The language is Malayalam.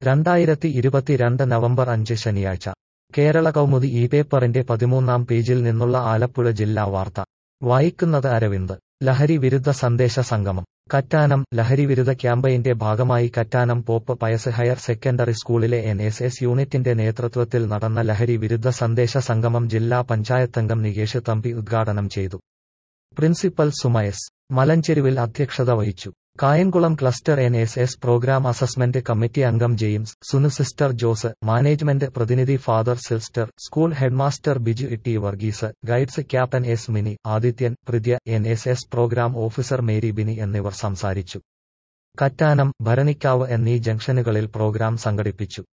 രണ്ടായിരത്തി ഇരുപത്തിരണ്ട് നവംബർ അഞ്ച് ശനിയാഴ്ച കേരള കൗമുദി ഈ പേപ്പറിന്റെ പതിമൂന്നാം പേജിൽ നിന്നുള്ള ആലപ്പുഴ ജില്ലാ വാർത്ത വായിക്കുന്നത് അരവിന്ദ് ലഹരി വിരുദ്ധ സന്ദേശ സംഗമം കറ്റാനം ലഹരിവിരുദ്ധ ക്യാമ്പയിന്റെ ഭാഗമായി Kattanam Pope Pius higher secondary സ്കൂളിലെ എൻ എസ് എസ് യൂണിറ്റിന്റെ നേതൃത്വത്തിൽ നടന്ന ലഹരി വിരുദ്ധ സന്ദേശ സംഗമം ജില്ലാ പഞ്ചായത്തംഗം നികേഷ് തമ്പി ഉദ്ഘാടനം ചെയ്തു പ്രിൻസിപ്പൽ സുമയസ് മലഞ്ചെരുവിൽ അധ്യക്ഷത വഹിച്ചു Kayamkulam cluster N S S programme assessment committee അംഗം James Sunu Sister Jose management പ്രതിനിധി ഫാദർ സിൽസ്റ്റർ school headmaster Biju Itty Varghese guides captain S Mini Adithyan Pridya N S S programme officer Mary Bini എന്നിവർ സംസാരിച്ചു കറ്റാനം ഭരണിക്കാവ് എന്നീ ജംഗ്ഷനുകളിൽ പ്രോഗ്രാം സംഘടിപ്പിച്ചു